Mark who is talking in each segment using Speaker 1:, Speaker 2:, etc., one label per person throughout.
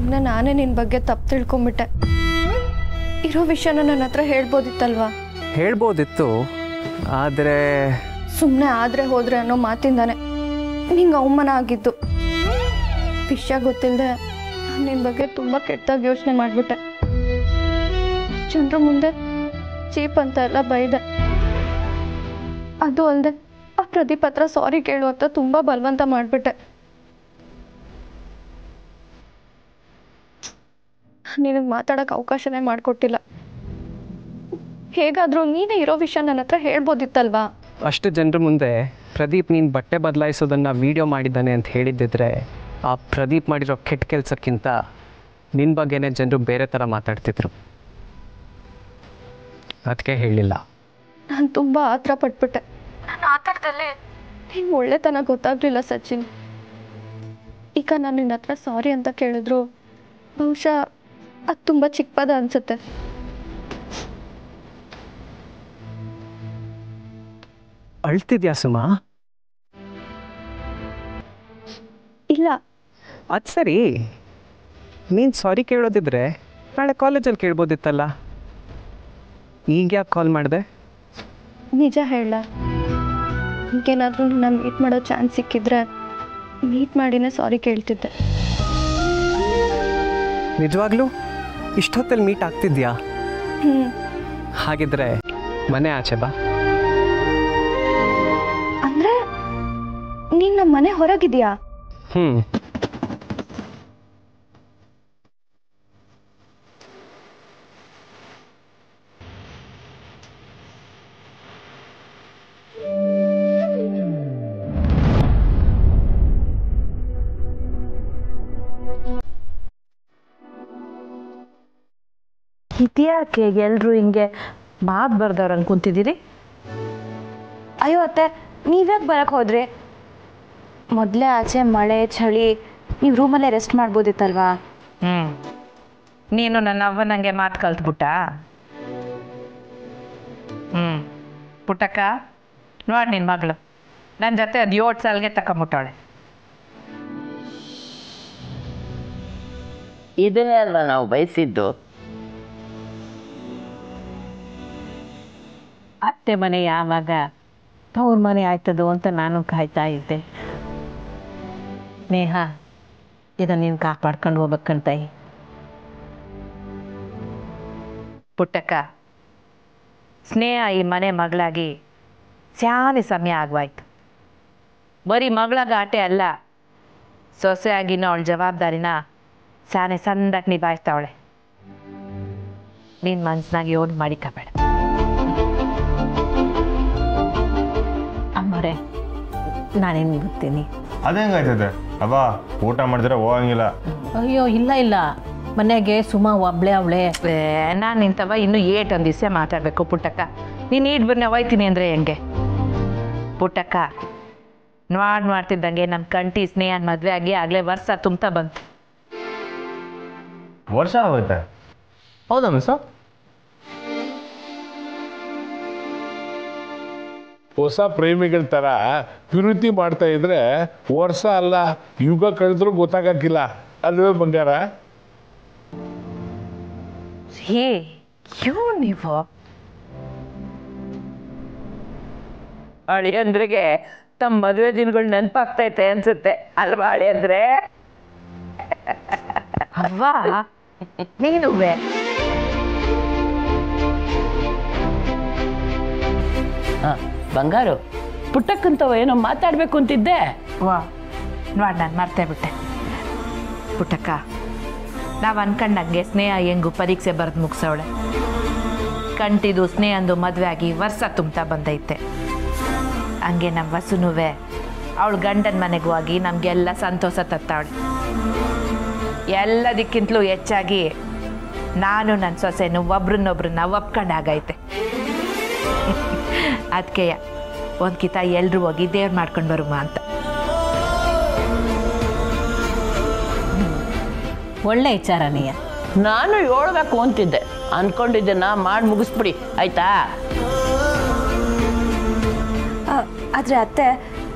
Speaker 1: ಸುಮ್ಮನೆ ನಾನೇ ನಿನ್ನ ಬಗ್ಗೆ ತಪ್ಪು ತಿಳ್ಕೊಂಬಿಟ್ಟೆ ಇರೋ ವಿಷಯನ ನನ್ನ ಹತ್ರ ಹೇಳ್ಬೋದಿತ್ತಲ್ವಾ
Speaker 2: ಹೇಳ್ಬೋದಿತ್ತು ಆದರೆ
Speaker 1: ಸುಮ್ಮನೆ ಆದರೆ ಹೋದ್ರೆ ಅನ್ನೋ ಮಾತಿಂದಾನೆ ನಿಂಗೆ ಅವಮಾನ ಆಗಿದ್ದು ವಿಷಯ ಗೊತ್ತಿಲ್ಲದೆ ನಾನು ನಿನ್ನ ಬಗ್ಗೆ ತುಂಬ ಕೆಟ್ಟದಾಗಿ ಯೋಚನೆ ಮಾಡಿಬಿಟ್ಟೆ ಜನರ ಮುಂದೆ ಚೀಪ್ ಅಂತ ಎಲ್ಲ ಬೈದೆ ಅದು ಅಲ್ಲದೆ ಆ ಪ್ರದೀಪ್ ಹತ್ರ ಸಾರಿ ಕೇಳು ಅಂತ ತುಂಬ ಬಲವಂತ ಮಾಡಿಬಿಟ್ಟೆ ನಿನಗೆ ಮಾತಾಡೋಕ್ಕೆ ಅವಕಾಶನೇ ಮಾಡಿಕೊಟ್ಟಿಲ್ಲ ಹೇಗಾದರೂ ನೀನೇ ಇರೋ ವಿಷಯ ನನ್ನ ಹತ್ರ ಹೇಳ್ಬೋದಿತ್ತಲ್ವಾ
Speaker 2: ಅಷ್ಟು ಜನರ ಮುಂದೆ ಪ್ರದೀಪ್ ನೀನು ಬಟ್ಟೆ ಬದಲಾಯಿಸೋದನ್ನು ವೀಡಿಯೋ ಮಾಡಿದ್ದಾನೆ ಅಂತ ಹೇಳಿದ್ದಿದ್ರೆ ಆ ಪ್ರದೀಪ್ ಮಾಡಿರೋ ಕೆಟ್ಟ ಕೆಲಸಕ್ಕಿಂತ ನಿನ್ನ ಬಗ್ಗೆನೇ ಜನರು ಬೇರೆ ಥರ ಮಾತಾಡ್ತಿದ್ರು ಅದಕ್ಕೆ ಹೇಳಿಲ್ಲ
Speaker 1: ನಾನು ತುಂಬ ಆತರ ಪಟ್ಬಿಟ್ಟೆ ನಾನು ಆತರದಲ್ಲೇ ನಿಂಗೆ ಒಳ್ಳೆತನ ಗೊತ್ತಾಗ್ಲಿಲ್ಲ ಸಚಿನ್ ಈಗ ನಾನು ನಿನ್ನ ಹತ್ರ ಸಾರಿ ಅಂತ ಕೇಳಿದ್ರು ಬಹುಶಃ ಅದು ತುಂಬ ಚಿಕ್ಕ ಪದ ಅನ್ಸುತ್ತೆ
Speaker 2: ಅಳ್ತಿದ್ಯಾ ಸುಮಾ
Speaker 1: ಇಲ್ಲ
Speaker 2: ಅದು ಸರಿ ನೀನು ಸಾರಿ ಕೇಳೋದಿದ್ರೆ ನಾಳೆ ಕಾಲೇಜಲ್ಲಿ ಕೇಳ್ಬೋದಿತ್ತಲ್ಲ ಈಗ ಯಾಕೆ ಕಾಲ್ ಮಾಡಿದೆ
Speaker 1: ನಿಜ ಹೇಳ ಈಗೇನಾದರೂ ನನ್ನ ಮೀಟ್ ಮಾಡೋ ಚಾನ್ಸ್ ಸಿಕ್ಕಿದ್ರೆ ಮೀಟ್ ಮಾಡಿನೇ ಸಾರಿ ಕೇಳ್ತಿದ್ದೆ
Speaker 2: ನಿಜವಾಗ್ಲೂ ಇಷ್ಟೊತ್ತಲ್ಲಿ ಮೀಟ್ ಆಗ್ತಿದ್ಯಾ
Speaker 1: ಹ್ಞೂ
Speaker 2: ಹಾಗಿದ್ರೆ ಮನೆ ಆಚೆ ಬಾ
Speaker 1: ಅಂದರೆ ನೀನು ನಮ್ಮ ಮನೆ ಹೊರಗಿದೆಯಾ
Speaker 2: ಹ್ಞೂ
Speaker 3: ಇದ್ಯಾಕೆ ಎಲ್ರು ಹಿಂಗೆ ಮಾತು ಬರ್ದವ್ರು ಅನ್ಕೊಂತಿದ್ದೀರಿ
Speaker 4: ಅಯ್ಯೋ ಅತ್ತೆ ನೀವ್ಯಾಕೆ ಬರಕ್ಕೆ ಹೋದ್ರಿ ಮೊದಲೇ ಆಚೆ ಮಳೆ ಚಳಿ ನೀವು ರೂಮಲ್ಲೇ ರೆಸ್ಟ್ ಮಾಡ್ಬೋದಿತ್ತಲ್ವಾ
Speaker 3: ಹ್ಞೂ ನೀನು ನನ್ನ ಅವ್ವನಂಗೆ ಮಾತು ಕಲ್ತ್ಬಿಟ್ಟ ಹ್ಞೂ ಪುಟ್ಟಕ್ಕ ನೋಡಿ ನಿನ್ನ ಮಗಳು ನನ್ನ ಜೊತೆ ಅದು ಏಳು ಸಾಲ್ಗೆ ತಕೊಂಬಿಟ್ಟವಳೆ
Speaker 5: ಇದನ್ನೇ ಅಲ್ವಾ ನಾವು ಬಯಸಿದ್ದು
Speaker 3: ಅತ್ತೆ ಮನೆ ಯಾವಾಗ ತವ್ರ ಮನೆ ಆಯ್ತದು ಅಂತ ನಾನು ಕಾಯ್ತಾ ಇದ್ದೆ ನೇಹ ಇದನ್ನು ನೀನು ಕಾಪಾಡ್ಕೊಂಡು ಹೋಗ್ಬೇಕಂತಾಯಿ ಪುಟ್ಟಕ್ಕ ಸ್ನೇಹ ಈ ಮನೆ ಮಗಳಾಗಿ ಸ್ಯಾನೆ ಸಮಯ ಆಗ್ವಾಯ್ತು ಬರೀ ಮಗಳಾಗ ಆಟೆ ಅಲ್ಲ ಸೊಸೆಯಾಗಿನ ಅವಳ ಜವಾಬ್ದಾರಿನ ಸ್ಯಾನೆ ಸಂದಕ್ಕೆ ನಿಭಾಯಿಸ್ತಾವಳೆ ನಿನ್ನ ಮನ್ಸಿನಾಗ ಯೋನ್ ಮಾಡಿಕಬೇಡ ಅಮ್ಮರೇ ನಾನೇನು ಬರ್ತೀನಿ
Speaker 6: ಅದೇಂಗಾಯ್ತದೆ ಅವ ಊಟ ಮಾಡಿದ್ರೆ ಹೋಗಂಗಿಲ್ಲ
Speaker 7: ಅಯ್ಯೋ ಇಲ್ಲ ಇಲ್ಲ ಮನೆಗೆ ಸುಮಾ ಒಬ್ಳೆ ಅವಳೆ
Speaker 3: ನಾನು ನಿಂತವ ಇನ್ನೂ ಏಟ್ ಒಂದು ದಿವಸ ಮಾತಾಡಬೇಕು ಪುಟ್ಟಕ್ಕ ನೀನು ಈಟ್ ಬರ್ನೆ ಹೋಯ್ತೀನಿ ಅಂದರೆ ಹೆಂಗೆ ಪುಟ್ಟಕ್ಕ ನೋಡ್ ಮಾಡ್ತಿದ್ದಂಗೆ ನನ್ನ ಕಂಟಿ ಸ್ನೇಹನ ಮದುವೆ ಆಗಿ ಆಗಲೇ ವರ್ಷ ತುಂಬ್ತಾ ಬಂತು
Speaker 6: ವರ್ಷ ಆಗೋಯ್ತೆ ಹೌದಾ ಮಿಸ್
Speaker 8: ಹೊಸ ಪ್ರೇಮಿಗಳ ಥರ ಪ್ರೀತಿ ಮಾಡ್ತಾ ಇದ್ರೆ ವರ್ಷ ಅಲ್ಲ ಯುಗ ಕಳೆದ್ರೂ ಗೊತ್ತಾಗಕ್ಕಿಲ್ಲ ಅಲ್ವೇ ಬಂಗಾರ
Speaker 3: ಹೇ ಯೋ ನೀವು ಅಳಿಯಂದ್ರಿಗೆ ತಮ್ಮ ಮದುವೆ ದಿನಗಳು ನೆನಪಾಗ್ತೈತೆ ಅನ್ಸುತ್ತೆ ಅಲ್ವಾ ಅಳಿಯಂದ್ರೆ ಅವ್ವ ನೀನುವೆ
Speaker 5: ಬಂಗಾರು
Speaker 7: ಪುಟ್ಟಕ್ಕಂತವ ಏನೋ ಮಾತಾಡ್ಬೇಕು ಅಂತಿದ್ದೆ
Speaker 3: ವಾ ನೋಡಿ ನಾನು ಮರ್ತೇ ಬಿಟ್ಟೆ ಪುಟ್ಟಕ್ಕ ನಾವು ಅನ್ಕೊಂಡಂಗೆ ಸ್ನೇಹ ಹೆಂಗು ಪರೀಕ್ಷೆ ಬರೆದು ಮುಗಿಸವಳೆ ಕಂಟಿದು ಸ್ನೇಹಂದು ಮದುವೆ ಆಗಿ ವರ್ಷ ತುಂಬ್ತಾ ಬಂದೈತೆ ಹಂಗೆ ನಮ್ಮ ವಸುನುವೆ ಅವಳು ಗಂಡನ ಮನೆಗೂ ಹೋಗಿ ನಮಗೆಲ್ಲ ಸಂತೋಷ ತತ್ತಾವಳೆ ಎಲ್ಲದಕ್ಕಿಂತಲೂ ಹೆಚ್ಚಾಗಿ ನಾನು ನನ್ನ ಸೊಸೆನು ಒಬ್ರನ್ನೊಬ್ರನ್ನ ಒಪ್ಕೊಂಡಾಗೈತೆ ಅದಕ್ಕೆ ಒಂದು ಕಿತ ಎಲ್ರು ಹೋಗಿ ದೇವ್ರು ಮಾಡ್ಕೊಂಡು ಬರುಮ ಅಂತ
Speaker 7: ಒಳ್ಳೆ ವಿಚಾರ ನೀಯ
Speaker 5: ನಾನು ಹೇಳ್ಬೇಕು ಅಂತಿದ್ದೆ ಅನ್ಕೊಂಡಿದ್ದೆನ ಮಾಡಿ ಮುಗಿಸ್ಬಿಡಿ ಆಯ್ತಾ
Speaker 4: ಆದರೆ ಅತ್ತೆ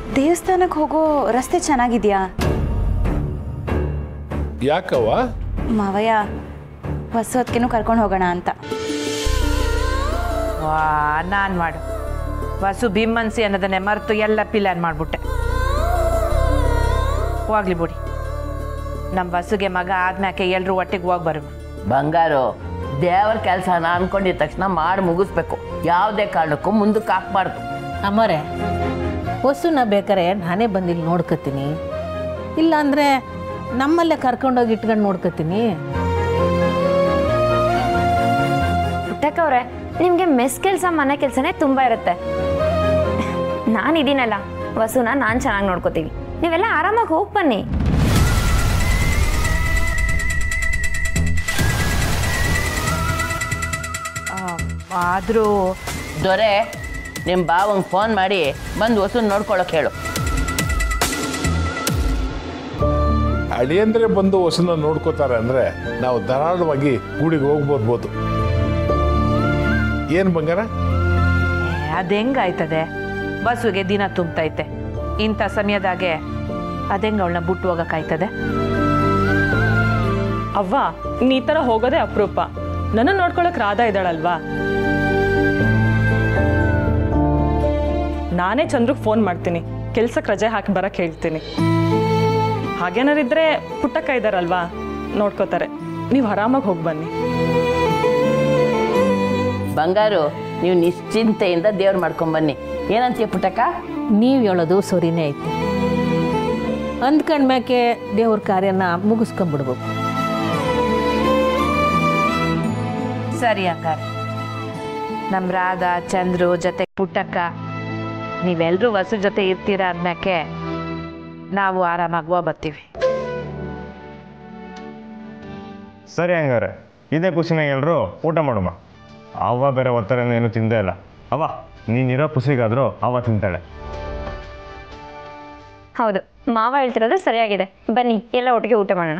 Speaker 4: ದೇವಸ್ಥಾನಕ್ಕೆ ಹೋಗೋ ರಸ್ತೆ ಚೆನ್ನಾಗಿದೆಯಾ
Speaker 8: ಯಾಕವ್ವ
Speaker 4: ಮಾವಯ್ಯ ಹೊಸ ಹೊತ್ತಿಗೆನೂ ಕರ್ಕೊಂಡು ಹೋಗೋಣ ಅಂತ
Speaker 3: ವಾ ನಾನು ಮಾಡು ವಸು ಬಿಮ್ಮನ್ಸಿ ಅನ್ನೋದನ್ನೇ ಮರೆತು ಎಲ್ಲ ಪಿಲ್ಲಾನ್ ಮಾಡಿಬಿಟ್ಟೆ ಹೋಗ್ಲಿ ಬಿಡಿ ನಮ್ಮ ವಸುಗೆ ಮಗ ಆದ್ಮ್ಯಾಕೆ ಎಲ್ಲರೂ ಒಟ್ಟಿಗೆ ಹೋಗಿ ಬರು
Speaker 5: ಬಂಗಾರು ದೇವರ ಕೆಲಸನ ಅನ್ಕೊಂಡಿದ ತಕ್ಷಣ ಮಾಡಿ ಮುಗಿಸ್ಬೇಕು ಯಾವುದೇ ಕಾರಣಕ್ಕೂ ಮುಂದಕ್ಕೆ ಹಾಕ್ಬಾರ್ದು
Speaker 7: ಅಮ್ಮರೇ ವಸ್ತುನ ಬೇಕಾರೆ ನಾನೇ ಬಂದು ಇಲ್ಲಿ ನೋಡ್ಕೊತೀನಿ ಇಲ್ಲಾಂದರೆ ನಮ್ಮಲ್ಲೇ ಕರ್ಕೊಂಡೋಗಿ ಇಟ್ಕೊಂಡು ನೋಡ್ಕೊತೀನಿ
Speaker 9: ಪುಟ್ಟಕ್ಕವ್ರೆ ನಿಮಗೆ ಮೆಸ್ ಕೆಲಸ ಮನೆ ಕೆಲಸನೇ ತುಂಬ ಇರುತ್ತೆ ನಾನು ಇದೀನಲ್ಲ ವಸುನ ನಾನು ಚೆನ್ನಾಗಿ ನೋಡ್ಕೋತೀವಿ ನೀವೆಲ್ಲ ಆರಾಮಾಗಿ ಹೋಗಿ ಬನ್ನಿ
Speaker 3: ಆದರೂ
Speaker 5: ದೊರೆ ನಿಮ್ಮ ಬಾವಂಗೆ ಫೋನ್ ಮಾಡಿ ಬಂದು ಹೊಸ ನೋಡ್ಕೊಳಕ್ಕೆ ಹೇಳು
Speaker 8: ಅಳಿಯಂದ್ರೆ ಬಂದು ಹೊಸನ ನೋಡ್ಕೋತಾರೆ ಅಂದ್ರೆ ನಾವು ಧಾರಾಳವಾಗಿ ಗೂಡಿಗೆ ಹೋಗ್ಬೋದ್ಬೋದು ಏನು ಬಂಗಾರ
Speaker 3: ಅದು ಹೆಂಗಾಯ್ತದೆ ಬಸ್ಸುಗೆ ದಿನ ತುಂಬತೈತೆ ಇಂಥ ಸಮಯದಾಗೆ ಅದೆಂಗ ಅವಳನ್ನ ಬಿಟ್ಟು ಹೋಗಕ್ಕಾಯ್ತದೆ
Speaker 10: ಅವ್ವ ನೀ ಈ ಥರ ಹೋಗೋದೇ ಅಪರೂಪ ನನ್ನ ನೋಡ್ಕೊಳಕ್ ರಾಧಾ ಇದ್ದಾಳಲ್ವಾ ನಾನೇ ಚಂದ್ರಿಗೆ ಫೋನ್ ಮಾಡ್ತೀನಿ ಕೆಲ್ಸಕ್ಕೆ ರಜೆ ಹಾಕಿ ಬರಕ್ಕೆ ಹೇಳ್ತೀನಿ ಹಾಗೇನಾರಿದ್ರೆ ಪುಟ್ಟಕ್ಕ ಇದ್ದಾರಲ್ವಾ ನೋಡ್ಕೋತಾರೆ ನೀವು ಆರಾಮಾಗಿ ಹೋಗಿ ಬನ್ನಿ
Speaker 5: ಬಂಗಾರು ನೀವು ನಿಶ್ಚಿಂತೆಯಿಂದ ದೇವ್ರು ಮಾಡ್ಕೊಂಬನ್ನಿ ಏನಂತೀಯ ಪುಟ್ಟಕ್ಕ
Speaker 7: ನೀವು ಹೇಳೋದು ಸರಿನೇ ಐತಿ ಅಂದ್ಕೊಂಡ್ಮ್ಯಾಕೆ ದೇವ್ರ ಕಾರ್ಯನ ಮುಗಿಸ್ಕೊಂಡ್ಬಿಡ್ಬೇಕು
Speaker 3: ಸರಿ ಹಂಗಾರೆ ನಮ್ಮ ರಾಧಾ ಚಂದ್ರು ಜೊತೆ ಪುಟ್ಟಕ್ಕ ನೀವೆಲ್ಲರೂ ವಸು ಜೊತೆ ಇರ್ತೀರಾ ಅಂದ್ಮ್ಯಾಕೆ ನಾವು ಆರಾಮಾಗಿ ಹೋಗ್ ಬರ್ತೀವಿ
Speaker 6: ಸರಿ ಹಂಗಾರೆ ಇದೇ ಖುಷಿನಾಗ ಎಲ್ಲರೂ ಊಟ ಮಾಡುಮ ಅವ್ವ ಬೇರೆ ಒತ್ತಾರೆ ಏನು ತಿಂದೇ ಇಲ್ಲ ಅವ್ವ ನೀನಿರೋ ಖುಷಿಗಾದರೂ ಅವ್ವ ತಿಂತಾಳೆ
Speaker 9: ಹೌದು ಮಾವ ಹೇಳ್ತಿರೋದು ಸರಿಯಾಗಿದೆ ಬನ್ನಿ ಎಲ್ಲ ಒಟ್ಟಿಗೆ ಊಟ ಮಾಡೋಣ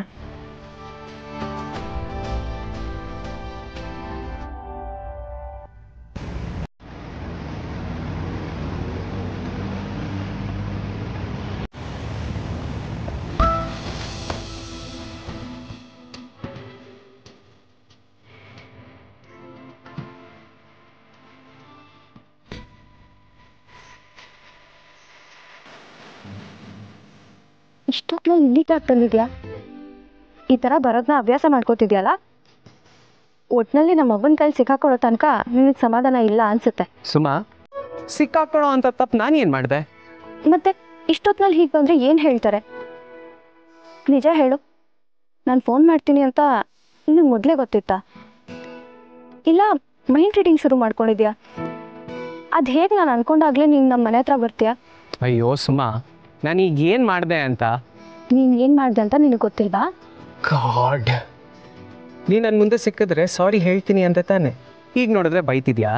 Speaker 1: ಇಷ್ಟೊತ್ತಿನಲ್ಲಿ ಇಲ್ಲಿ ಯಾಕೆ ತಂದಿದ್ಯಾ ಈ ಥರ ಬರೋದನ್ನ ಅಭ್ಯಾಸ ಮಾಡ್ಕೋತಿದ್ಯಲ್ಲ ಒಟ್ನಲ್ಲಿ ನಮ್ಮ ಅವ್ವನ ಕೈಲಿ ಸಿಕ್ಕಾಕೊಳ್ಳೋ ತನಕ ನಿನಗೆ ಸಮಾಧಾನ ಇಲ್ಲ ಅನ್ಸುತ್ತೆ
Speaker 2: ಸುಮಾ ಸಿಕ್ಕಾಕೊಳ್ಳೋ ಅಂತ ತಪ್ಪು ನಾನೇನು ಮಾಡಿದೆ
Speaker 1: ಮತ್ತೆ ಇಷ್ಟೊತ್ತಿನಲ್ಲಿ ಹೀಗೆ ಬಂದರೆ ಏನು ಹೇಳ್ತಾರೆ ನಿಜ ಹೇಳು ನಾನು ಫೋನ್ ಮಾಡ್ತೀನಿ ಅಂತ ನಿನಗೆ ಮೊದಲೇ ಗೊತ್ತಿತ್ತಾ ಇಲ್ಲ ಮೈಂಡ್ ರೀಡಿಂಗ್ ಶುರು ಮಾಡ್ಕೊಂಡಿದ್ಯಾ ಅದು ಹೇಗೆ ನಾನು ಅನ್ಕೊಂಡಾಗಲೇ ನೀನು ನಮ್ಮ ಮನೆ ಹತ್ರ ಬರ್ತೀಯಾ
Speaker 2: ಅಯ್ಯೋ ಸುಮಾ ನಾನೀಗ ಏನು ಮಾಡಿದೆ ಅಂತ
Speaker 1: ನೀನು ಏನು ಮಾಡಿದೆ ಅಂತ ನಿನಗೆ ಗೊತ್ತಿಲ್ವಾ
Speaker 2: ಗಾಡ್ ನೀ ನನ್ನ ಮುಂದೆ ಸಿಕ್ಕಿದ್ರೆ ಸಾರಿ ಹೇಳ್ತೀನಿ ಅಂತ ತಾನೆ ಈಗ ನೋಡಿದ್ರೆ ಬೈತಿದ್ಯಾ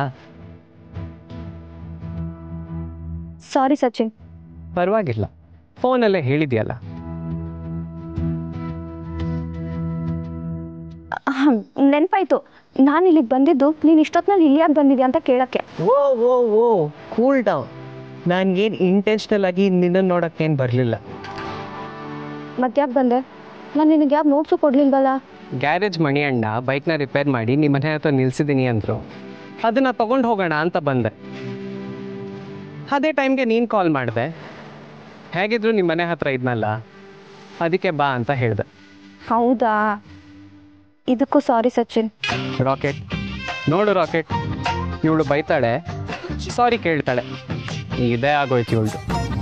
Speaker 1: ಸಾರಿ ಸಚಿನ್
Speaker 2: ಪರವಾಗಿಲ್ಲ ಫೋನಲ್ಲೇ ಹೇಳಿದ್ಯಲ್ಲ
Speaker 1: ನೆನಪಾಯ್ತು ನಾನು ಇಲ್ಲಿಗೆ ಬಂದಿದ್ದು ನೀನು ಇಷ್ಟೊತ್ತಿನಲ್ಲಿ ಇಲ್ಲಿ ಯಾಕೆ ಬಂದಿದ್ಯಾ ಅಂತ ಕೇಳಕ್ಕೆ
Speaker 2: oh oh oh cool down ನಾನೇನು ಇಂಟೆನ್ಷನಲ್ ಆಗಿ ನಿನ್ನನ್ನು ನೋಡೋಕ್ಕೇನು ಬರಲಿಲ್ಲ
Speaker 1: ಮತ್ತೆ ಯಾಕೆ ಬಂದೆ ನಾನು ನಿನಗೆ ಯಾಕೆ ನೋಟ್ಸು ಕೊಡ್ಲಿಲ್ವಲ್ಲ
Speaker 2: ಗ್ಯಾರೇಜ್ ಮಣಿ ಅಣ್ಣ ಬೈಕ್ನ ರಿಪೇರ್ ಮಾಡಿ ನಿಮ್ಮ ಮನೆ ಹತ್ರ ನಿಲ್ಸಿದ್ದೀನಿ ಅಂದರು ಅದನ್ನು ತಗೊಂಡು ಹೋಗೋಣ ಅಂತ ಬಂದೆ ಅದೇ ಟೈಮ್ಗೆ ನೀನು ಕಾಲ್ ಮಾಡಿದೆ ಹೇಗಿದ್ರು ನಿಮ್ಮ ಮನೆ ಹತ್ರ ಇದ್ನಲ್ಲ ಅದಕ್ಕೆ ಬಾ ಅಂತ ಹೇಳಿದೆ
Speaker 1: ಹೌದಾ ಇದಕ್ಕೂ ಸಾರಿ ಸಚಿನ್
Speaker 2: ರಾಕೆಟ್ ನೋಡು ರಾಕೆಟ್ ಇವಳು ಬೈತಾಳೆ ಸಾರಿ ಕೇಳ್ತಾಳೆ ಇದೇ ಆಗೋಯ್ತು ಇವಳು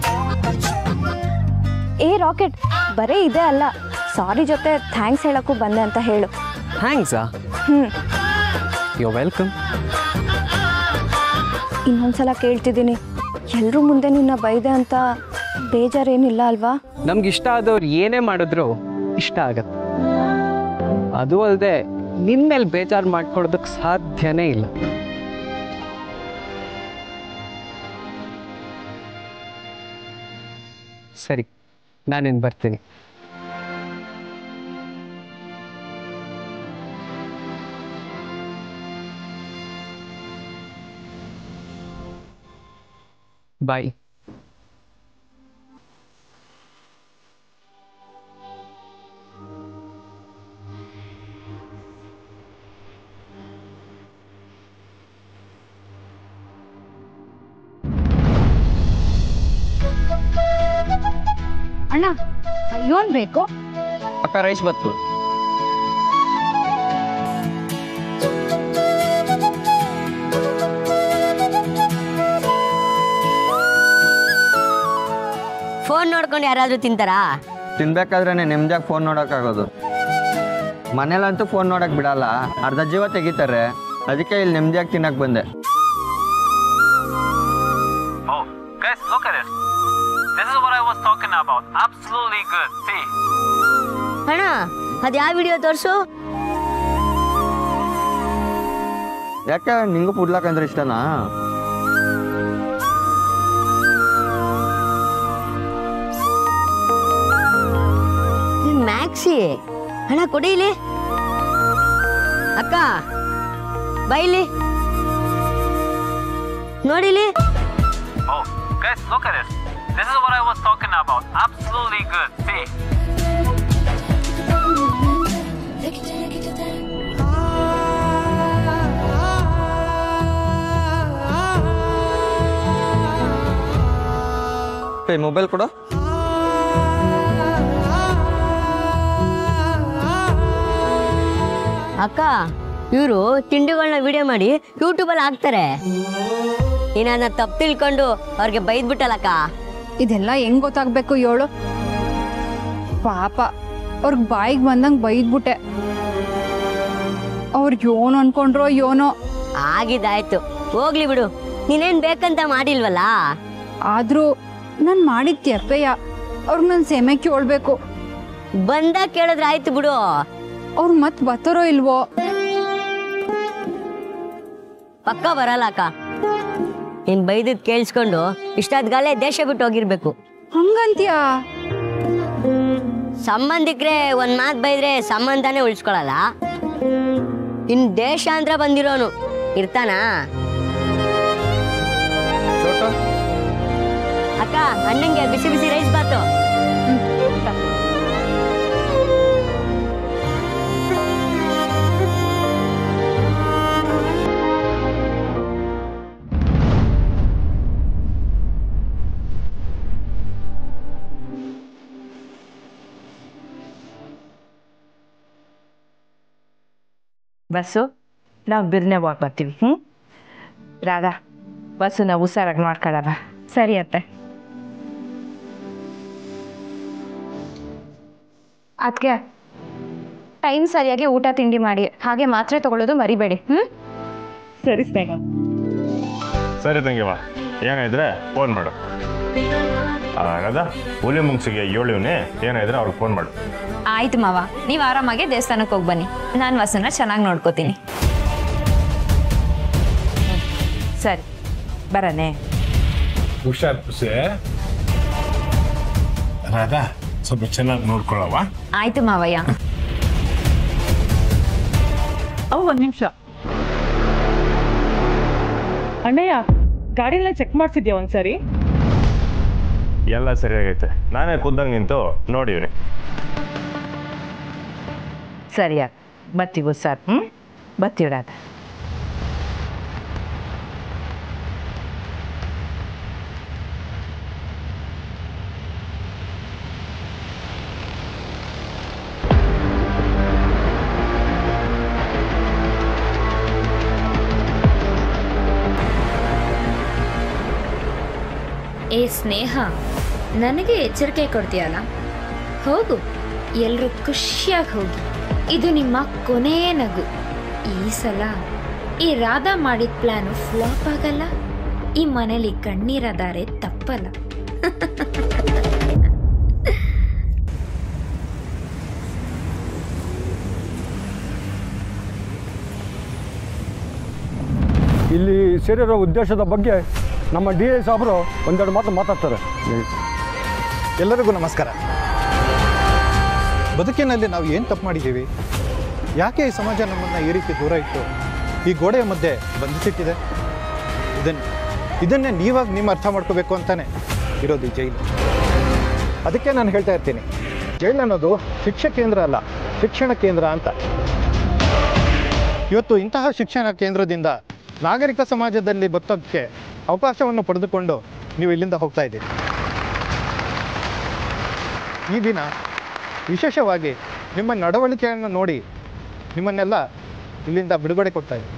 Speaker 1: ಏ ರಾಕೆಟ್ ಬರೀ ಇದೇ ಅಲ್ಲ ಸಾರಿ ಜೊತೆ ಥ್ಯಾಂಕ್ಸ್ ಹೇಳಕ್ಕೂ ಬಂದೆ ಅಂತ ಹೇಳು
Speaker 2: ಥ್ಯಾಂಕ್ಸಾ
Speaker 1: ಹ್ಞೂ
Speaker 2: ಯು ವೆಲ್ಕಮ್
Speaker 1: ಇನ್ನೊಂದ್ಸಲ ಕೇಳ್ತಿದ್ದೀನಿ ಎಲ್ಲರೂ ಮುಂದೆ ನಿನ್ನ ಬೈದೆ ಅಂತ ಬೇಜಾರೇನಿಲ್ಲ ಅಲ್ವಾ
Speaker 2: ನಮ್ಗೆ ಇಷ್ಟ ಆದವ್ರು ಏನೇ ಮಾಡಿದ್ರು ಇಷ್ಟ ಆಗತ್ತೆ ಅದು ಅಲ್ಲದೆ ನಿನ್ನ ಮೇಲೆ ಬೇಜಾರು ಮಾಡ್ಕೊಳ್ಳೋದಕ್ಕೆ ಸಾಧ್ಯನೇ ಇಲ್ಲ ಸರಿ ನಾನೇನು ಬರ್ತೀನಿ ಬಾಯ್
Speaker 1: ಅಣ್ಣ ಯೋನ್ ಬೇಕು
Speaker 2: ಅಕ್ಕ ರೈಸ್ ಬತ್ತು
Speaker 11: ಫೋನ್ ನೋಡ್ಕೊಂಡು ಯಾರಾದ್ರೂ ತಿಂತಾರಾ
Speaker 12: ತಿನ್ಬೇಕಾದ್ರೆ ನೆಮ್ಮದಿಯಾಗಿ ಫೋನ್ ನೋಡೋಕ್ಕಾಗೋದು ಮನೇಲಂತೂ ಫೋನ್ ನೋಡಕ್ ಬಿಡಲ್ಲ ಅರ್ಧ ಜೀವ ತೆಗಿತಾರೆ ಅದಕ್ಕೆ ಇಲ್ಲಿ ನೆಮ್ಮದಿಯಾಗಿ ತಿನ್ನಕ್ ಬಂದೆ
Speaker 13: Oh, guys, look at this. This is what I was talking about. Absolutely good. See.
Speaker 11: ಅಣ್ಣ ಅದು ಯಾವ ವಿಡಿಯೋ ತೋರಿಸು
Speaker 12: ಯಾಕೆ ನಿಂಗೂ ಪುಡ್ಲಾಕಂದ್ರೆ ಇಷ್ಟನಾ
Speaker 11: ಮ್ಯಾಕ್ಸಿ ಅಣ್ಣ ಕೊಡಿಲಿ ಅಕ್ಕ ಬೈಲಿ ನೋಡಿಲಿ
Speaker 13: Oh, guys, look at this. This is what I was talking about. Absolutely good. See.
Speaker 12: Mobile ಕೊಡು
Speaker 11: ಅಕ್ಕ ಇವರು ತಿಂಡಿಗಳನ್ನ ವಿಡಿಯೋ ಮಾಡಿ ಯೂಟ್ಯೂಬಲ್ಲಿ ಹಾಕ್ತಾರೆ ನೀನನ್ನ ತಪ್ಪು ತಿಳ್ಕೊಂಡು ಅವ್ರಿಗೆ ಬೈದ್ಬಿಟ್ಟಲ್ಲಕ್ಕ
Speaker 1: ಇದೆಲ್ಲ ಹೆಂಗ್ ಗೊತ್ತಾಗ್ಬೇಕು ಏಳು ಪಾಪ ಅವ್ರಿಗೆ ಬಾಯಿಗೆ ಬಂದಂಗೆ ಬೈದ್ಬಿಟ್ಟೆ ಅವ್ರು ಯೋನ್ ಅನ್ಕೊಂಡ್ರೋ ಯೋನೋ
Speaker 11: ಆಗಿದ್ದಾಯ್ತು ಹೋಗ್ಲಿ ಬಿಡು ನೀನೇನ್ ಬೇಕಂತ ಮಾಡಿಲ್ವಲ್ಲ
Speaker 1: ಆದ್ರೂ ನಾನು ಮಾಡಿದ ತೆಪ್ಪೆಯ ಅವ್ರಿಗೆ ನನ್ನ ಸೆಮೆ ಕೇಳ್ಬೇಕು
Speaker 11: ಬಂದಾಗ ಕೇಳಿದ್ರೆ ಆಯ್ತು ಬಿಡು
Speaker 1: ಅವ್ರು ಮತ್ ಬರ್ತಾರೋ ಇಲ್ವೋ
Speaker 11: ಪಕ್ಕ ಬರಲ್ಲ ಅಕ್ಕ ನೀನ್ ಬೈದದ್ ಕೇಳಿಸ್ಕೊಂಡು ಇಷ್ಟಾದ್ಗಾಲೆ ದೇಶ ಬಿಟ್ಟು ಹೋಗಿರ್ಬೇಕು
Speaker 1: ಹಂಗಂತ್ಯಾ
Speaker 11: ಸಂಬಂಧಿಕ್ರೆ ಒಂದ್ ಮಾತ್ ಬೈದ್ರೆ ಸಂಬಂಧನೇ ಉಳಿಸ್ಕೊಳಲ್ಲ ಇನ್ ದೇಶ ಅಂತ ಬಂದಿರೋನು ಇರ್ತಾನಾ ಅಕ್ಕ ಅಣ್ಣಂಗೆ ಬಿಸಿ ಬಿಸಿ ರೈಸ್ ಬಾತು
Speaker 3: ಬಸ್ಸು ನಾವು ಬಿರ್ನೆ ಹೋಗಿ ಬರ್ತೀವಿ ಹ್ಞೂ ರಾಧಾ ಬಸ್ಸು ನಾವು ಹುಷಾರಾಗಿ ಮಾಡ್ಕೊಳ್ಳೋಣ
Speaker 9: ಸರಿ ಅತ್ತೆ ಅದಕ್ಕೆ ಟೈಮ್ ಸರಿಯಾಗಿ ಊಟ ತಿಂಡಿ ಮಾಡಿ ಹಾಗೆ ಮಾತ್ರೆ ತಗೊಳ್ಳೋದು ಮರಿಬೇಡಿ ಹ್ಞೂ
Speaker 10: ಸರಿ ಸ್ನೇಹ
Speaker 6: ಸರಿ ತಂಗಿವ ಏನಾಯಿದ್ರೆ ಫೋನ್ ಮಾಡು ಆ, ರಾಧಾ ಹುಲಿ ಮುಂಗ್ಸಿಗೆ ಏಳಿವ್ನಿ ಏನಾಯಿದ್ರೆ ಅವ್ರಿಗೆ ಫೋನ್ ಮಾಡು
Speaker 9: ಆಯ್ತು ಮಾವ ನೀವು ಆರಾಮಾಗಿ ದೇವಸ್ಥಾನಕ್ಕೆ ಹೋಗಿ ಬನ್ನಿ ನಾನು ವಸುನ ಚೆನ್ನಾಗಿ ನೋಡ್ಕೋತೀನಿ
Speaker 3: ಸರಿ ಬರನೆ
Speaker 8: ಹುಷಾರ್ ಪುಸೆ ರಾಧಾ ಸ್ವಲ್ಪ ಚೆನ್ನಾಗಿ ನೋಡ್ಕೊಳವ
Speaker 9: ಆಯ್ತು ಮಾವಯ್ಯ
Speaker 10: ಅವು ಒಂದು ನಿಮಿಷ ಅಣ್ಣಯ್ಯ ಗಾಡಿನ ಚೆಕ್ ಮಾಡ್ಸಿದ್ಯಾ ಒಂದ್ಸರಿ
Speaker 6: ಎಲ್ಲ ಸರಿಯಾಗೈತೆ ನಾನೇ ಖುದ್ದಂಗೆ ನಿಂತು ನೋಡಿವ್ನಿ
Speaker 3: ಸರಿಯಾ ಬರ್ತೀವಿ ಹುಷಾರ್ ಹ್ಞೂ ಬರ್ತೀವಿ ರಾಧಾ
Speaker 9: ಏ ಸ್ನೇಹ ನನಗೆ ಎಚ್ಚರಿಕೆ ಕೊಡ್ತೀಯಲ್ಲ ಹೋಗು ಎಲ್ಲರೂ ಖುಷಿಯಾಗಿ ಹೋಗಿ ಇದು ನಿಮ್ಮ ಕೊನೆಯ ನಗು ಈ ಸಲ ಈ ರಾಧಾ ಮಾಡಿದ ಪ್ಲಾನು ಫ್ಲಾಪ್ ಆಗಲ್ಲ ಈ ಮನೇಲಿ ಕಣ್ಣೀರದಾರೆ ತಪ್ಪಲ್ಲ
Speaker 14: ಇಲ್ಲಿ ಸೇರಿರೋ ಉದ್ದೇಶದ ಬಗ್ಗೆ ನಮ್ಮ ಡಿ ಐ ಸಾಹೇಬರು ಒಂದೆರಡು ಮಾತು ಮಾತಾಡ್ತಾರೆ
Speaker 15: ಎಲ್ಲರಿಗೂ ನಮಸ್ಕಾರ ಬದುಕಿನಲ್ಲಿ ನಾವು ಏನು ತಪ್ಪು ಮಾಡಿದ್ದೀವಿ ಯಾಕೆ ಈ ಸಮಾಜ ನಮ್ಮನ್ನು ಈ ರೀತಿ ದೂರ ಇಟ್ಟು ಈ ಗೋಡೆಯ ಮಧ್ಯೆ ಬಂಧಿಸಿಟ್ಟಿದೆ ಇದನ್ನು ಇದನ್ನೇ ನೀವಾಗ ನೀವು ಅರ್ಥ ಮಾಡ್ಕೋಬೇಕು ಅಂತಾನೆ ಇರೋದು ಈ ಜೈಲು ಅದಕ್ಕೆ ನಾನು ಹೇಳ್ತಾ ಇರ್ತೀನಿ ಜೈಲು ಅನ್ನೋದು ಶಿಕ್ಷಣ ಕೇಂದ್ರ ಅಲ್ಲ ಶಿಕ್ಷಣ ಕೇಂದ್ರ ಅಂತ ಇವತ್ತು ಇಂತಹ ಶಿಕ್ಷಣ ಕೇಂದ್ರದಿಂದ ನಾಗರಿಕ ಸಮಾಜದಲ್ಲಿ ಬದುಕೋಕ್ಕೆ ಅವಕಾಶವನ್ನು ಪಡೆದುಕೊಂಡು ನೀವು ಇಲ್ಲಿಂದ ಹೋಗ್ತಾ ಇದ್ದೀರಿ ಈ ದಿನ ವಿಶೇಷವಾಗಿ ನಿಮ್ಮ ನಡವಳಿಕೆಯನ್ನು ನೋಡಿ ನಿಮ್ಮನ್ನೆಲ್ಲ ಇಲ್ಲಿಂದ ಬಿಡುಗಡೆ ಕೊಡ್ತಾ ಇದ್ದೀನಿ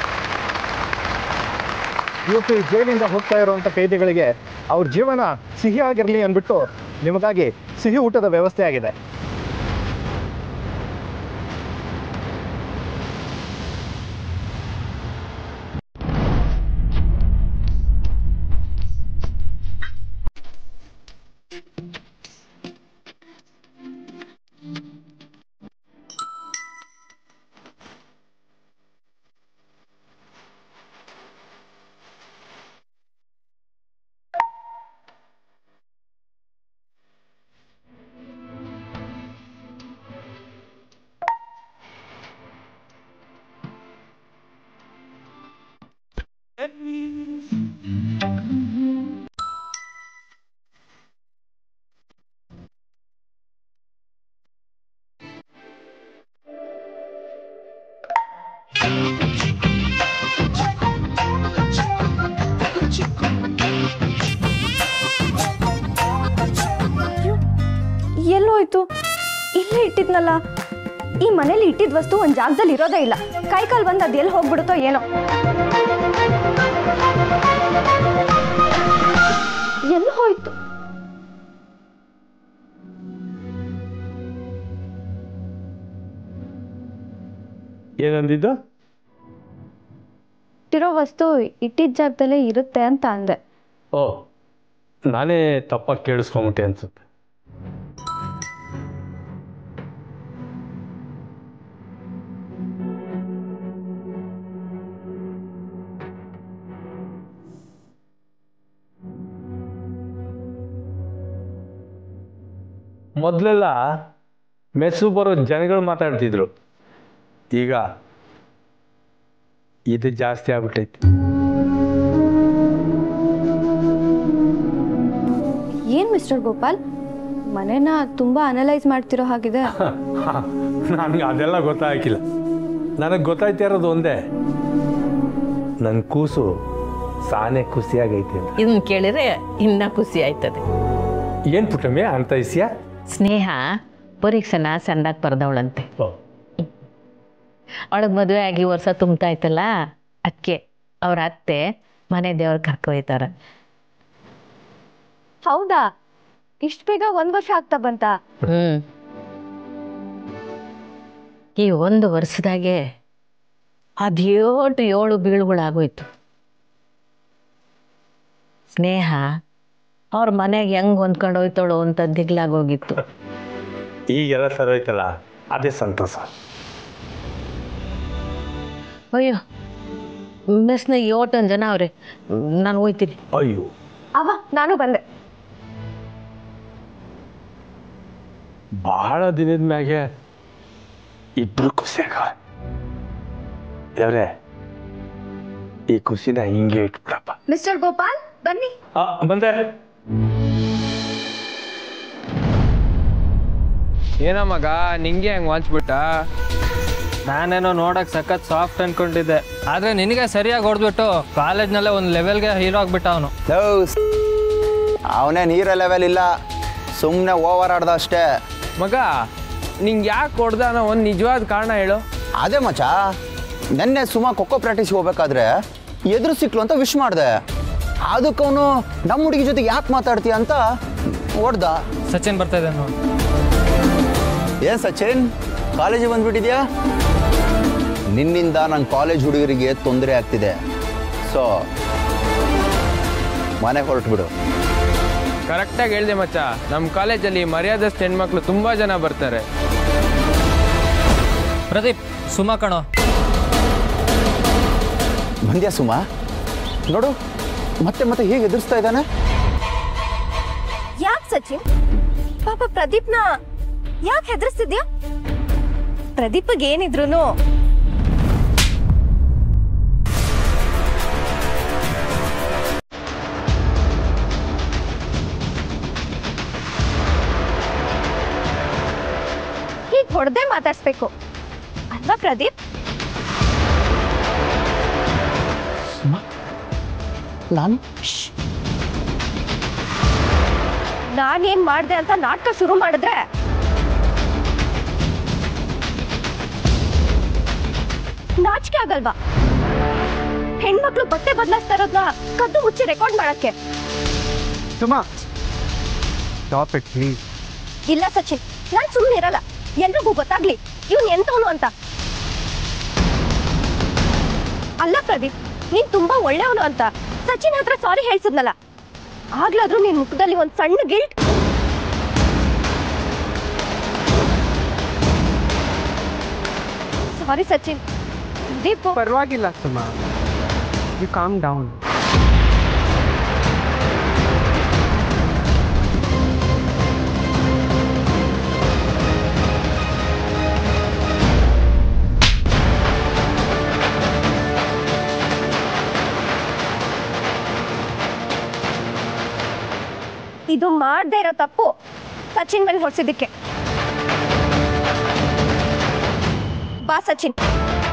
Speaker 15: ಇವತ್ತು ಈ ಜೈಲಿಂದ ಹೋಗ್ತಾ ಇರುವಂಥ ಕೈದಿಗಳಿಗೆ ಅವ್ರ ಜೀವನ ಸಿಹಿಯಾಗಿರಲಿ ಅಂದ್ಬಿಟ್ಟು ನಿಮಗಾಗಿ ಸಿಹಿ ಊಟದ ವ್ಯವಸ್ಥೆ ಆಗಿದೆ
Speaker 1: ಎಲ್ಲೋಯ್ತು ಇಲ್ಲೇ ಇಟ್ಟಿದ್ನಲ್ಲ ಈ ಮನೇಲಿ ಇಟ್ಟಿದ್ ವಸ್ತು ಒಂದ್ ಜಾಗದಲ್ಲಿ ಇರೋದೇ ಇಲ್ಲ ಕೈ ಕಾಲ್ ಬಂದು ಅದು ಎಲ್ಲಿ ಹೋಗ್ಬಿಡುತ್ತೋ ಏನೋ ಎಲ್ಲಿ ಹೋಯ್ತು
Speaker 16: ಏನಂದಿದ್ದು
Speaker 1: ಇಟ್ಟಿರೋ ವಸ್ತು ಇಟ್ಟಿದ್ದ ಜಾಗದಲ್ಲೇ ಇರುತ್ತೆ ಅಂತ ಅಂದೆ
Speaker 16: ಓ ನಾನೇ ತಪ್ಪಾಗಿ ಕೇಳಿಸ್ಕೊಂಬಿಟ್ಟೆ ಅನ್ಸುತ್ತೆ ಮೊದಲೆಲ್ಲ ಮೆಸ್ಸು ಬರೋ ಜನಗಳು ಮಾತಾಡ್ತಿದ್ರು ಈಗ ಇದು ಜಾಸ್ತಿ ಆಗ್ಬಿಟ್ಟೈತಿ
Speaker 1: ಏನ್ ಮಿಸ್ಟರ್ ಗೋಪಾಲ್ ಮನೇನ ತುಂಬಾ ಅನಲೈಸ್ ಮಾಡ್ತಿರೋ ಹಾಗಿದೆ
Speaker 16: ನನಗೆ ಅದೆಲ್ಲ ಗೊತ್ತಾಗಿಲ್ಲ ನನಗೆ ಗೊತ್ತಾಯ್ತಿರೋದು ಒಂದೇ ನನ್ನ ಕೂಸು ಸಾನೆ ಖುಷಿಯಾಗೈತೆ ಅಂತ
Speaker 7: ಇದನ್ನ ಕೇಳಿದ್ರೆ ಇನ್ನ ಖುಷಿ ಆಯ್ತದೆ
Speaker 16: ಏನು ಪುಟ್ಟಮ್ಮೆ ಅಂತ ಇಸ್ಯಾ
Speaker 7: ಸ್ನೇಹ ಪರೀಕ್ಷೆನ ಸಣ್ಣದಾಗಿ ಬರ್ದವಳಂತೆ ಅವಳಿಗೆ ಮದುವೆ ಆಗಿ ವರ್ಷ ತುಂಬ್ತಾ ಇತ್ತಲ್ಲ ಅದಕ್ಕೆ ಅವ್ರ ಅತ್ತೆ ಮನೆ ದೇವ್ರ ಕರ್ಕೊಯ್ತಾರ
Speaker 1: ಹೌದಾ ಇಷ್ಟ ಬೇಗ ಒಂದ್ ವರ್ಷ ಆಗ್ತಾ ಬಂತಾ
Speaker 7: ಹ್ಮ್ ಈ ಒಂದು ವರ್ಷದಾಗೆ ಅದೇಟು ಏಳು ಬೀಳುಗಳಾಗೋಯ್ತು ಸ್ನೇಹ ಅವ್ರ ಮನೆಗೆ ಹೆಂಗ್ ಹೊಂದ್ಕೊಂಡು ಹೋಯ್ತಾಳೋ ಅಂತ ದಿಗ್ಲಾಗೋಗಿತ್ತು
Speaker 16: ಈಗೆಲ್ಲ ಸರೋಯ್ತಲ್ಲ ಅದೇ ಸಂತೋಷ
Speaker 7: ಅಯ್ಯೋ ಮೆಸ್ನಾಗ ಏಟೊಂದು ಜನ ಅವ್ರೆ ನಾನು ಹೋಯ್ತೀನಿ
Speaker 16: ಅಯ್ಯೋ
Speaker 1: ಅವ ನಾನು ಬಂದೆ
Speaker 16: ಬಹಳ ದಿನದ ಮ್ಯಾಗೆ ಇಬ್ರು ಖುಷಿಯಾಗ ದೇವ್ರೆ ಈ ಖುಷಿನ ಹಿಂಗೆ ಇಟ್ಬಿಡಪ್ಪ
Speaker 1: ಮಿಸ್ಟರ್ ಗೋಪಾಲ್ ಬನ್ನಿ
Speaker 16: ಆ, ಬಂದೆ
Speaker 2: ಏನೋ ಮಗ ನಿಂಗೆ ಹೆಂಗೆ ವಾಚ್ಬಿಟ್ಟ ನಾನೇನೋ ನೋಡಕ್ ಸಖತ್ ಸಾಫ್ಟ್ ಅನ್ಕೊಂಡಿದ್ದೆ ಆದ್ರೆ ನಿನಗೆ ಸರಿಯಾಗಿ ಹೊಡೆದ್ಬಿಟ್ಟು ಕಾಲೇಜ್ನಲ್ಲೇ ಒಂದು ಲೆವೆಲ್ಗೆ ಹೀರೋ ಆಗ್ಬಿಟ್ಟ ಅವನು
Speaker 17: ಅವನೇ ನೀರ ಲೆವೆಲ್ ಇಲ್ಲ ಸುಮ್ಮನೆ ಓವರ್ ಆಡ್ದ ಅಷ್ಟೇ
Speaker 2: ಮಗ ನಿಂಗೆ ಯಾಕೆ ಹೊಡ್ದ ಅನ್ನೋ ಒಂದು ನಿಜವಾದ ಕಾರಣ ಹೇಳು
Speaker 17: ಅದೇ ಮಚ ನೆನ್ನೆ ಸುಮಾ ಖೋಖೋ ಪ್ರಾಕ್ಟೀಸ್ಗೆ ಹೋಗ್ಬೇಕಾದ್ರೆ ಎದುರು ಸಿಕ್ಲು ಅಂತ ವಿಶ್ ಮಾಡಿದೆ ಅದಕ್ಕೆ ಅವನು ನಮ್ಮ ಹುಡುಗಿ ಜೊತೆ ಯಾಕೆ ಮಾತಾಡ್ತೀಯ ಅಂತ ಹೊಡ್ದ
Speaker 2: ಸಚಿನ್ ಬರ್ತಾ ಇದ್ದಾನೆ ನೋಡಿ
Speaker 17: ಏನ್ ಸಚಿನ್ ಕಾಲೇಜಿಗೆ ಬಂದ್ಬಿಟ್ಟಿದ್ಯಾ ನಿನ್ನಿಂದ ನನ್ನ ಕಾಲೇಜ್ ಹುಡುಗರಿಗೆ ತೊಂದರೆ ಆಗ್ತಿದೆ ಸೊ ಮನೆಗೆ ಹೊರಟು ಬಿಡು
Speaker 2: ಕರೆಕ್ಟಾಗಿ ಹೇಳ್ದೆ ಮಚ್ಚ ನಮ್ಮ ಕಾಲೇಜಲ್ಲಿ ಮರ್ಯಾದಸ್ಥ ಹೆಣ್ಮಕ್ಳು ತುಂಬಾ ಜನ ಬರ್ತಾರೆ ಪ್ರದೀಪ್ ಸುಮಾ ಕಣೋ
Speaker 17: ಬಂದ್ಯಾ ಸುಮಾ ನೋಡು ಮತ್ತೆ ಮತ್ತೆ ಹೇಗೆ ಎದುರಿಸ್ತಾ ಇದ್ದಾನೆ
Speaker 1: ಯಾಕೆ ಸಚಿನ್ ಪಾಪ ಪ್ರದೀಪ್ನ ಯಾಕೆ ಹೆದರ್ಸ್ತಿದ್ಯಾ ಪ್ರದೀಪ್ಗೆ ಏನಿದ್ರು ಹೀಗೆ ಹೊಡೆದೇ ಮಾತಾಡ್ಸ್ಬೇಕು ಅಲ್ವಾ ಪ್ರದೀಪ್
Speaker 17: ನಾನು
Speaker 1: ನಾನೇನ್ ಮಾಡ್ದೆ ಅಂತ ನಾಟಕ ಶುರು ಮಾಡಿದ್ರೆ ನಾಚಿಕೆ ಆಗಲ್ವಾ ಹೆಣ್ಮಕ್ಳು ಬಟ್ಟೆ ಬದಲಾಯಿಸ್ತಾ ಇರೋದ್ನ ಕದ್ದು ಮುಚ್ಚಿ ರೆಕಾರ್ಡ್ ಮಾಡಕ್ಕೆ
Speaker 2: ಸುಮಾ ಸ್ಟಾಪ್ ಇಟ್ ಪ್ಲೀಸ್
Speaker 1: ಇಲ್ಲ ಸಚಿನ್ ನಾನ್ ಸುಮ್ಮನೆ ಇರಲ್ಲ ಎಲ್ರಿಗೂ ಗೊತ್ತಾಗ್ಲಿ ಇವ್ನ್ ಎಂತವನು ಅಂತ ಅಲ್ಲ ಪ್ರದೀಪ್ ನೀನ್ ತುಂಬಾ ಒಳ್ಳೆಯವನು ಅಂತ ಸಚಿನ್ ಹತ್ರ ಸಾರಿ ಹೇಳ್ಸಿದ್ನಲ್ಲ ಆಗ್ಲಾದ್ರೂ ನಿನ್ ಮುಖದಲ್ಲಿ ಒಂದ್ ಸಣ್ಣ ಗಿಲ್ಟ್ ಸಾರಿ ಸಚಿನ್ ದೀಪು
Speaker 2: ಪರವಾಗಿಲ್ಲ ಸುಮಾ ಯು ಕಾಮ್ ಡೌನ್
Speaker 1: ಇದು ಮಾಡದೇ ಇರೋ ತಪ್ಪು ಸಚಿನ್ ಮೇಲೆ ಹೊಡ್ಸಿದ್ದಕ್ಕೆ ಬಾ ಸಚಿನ್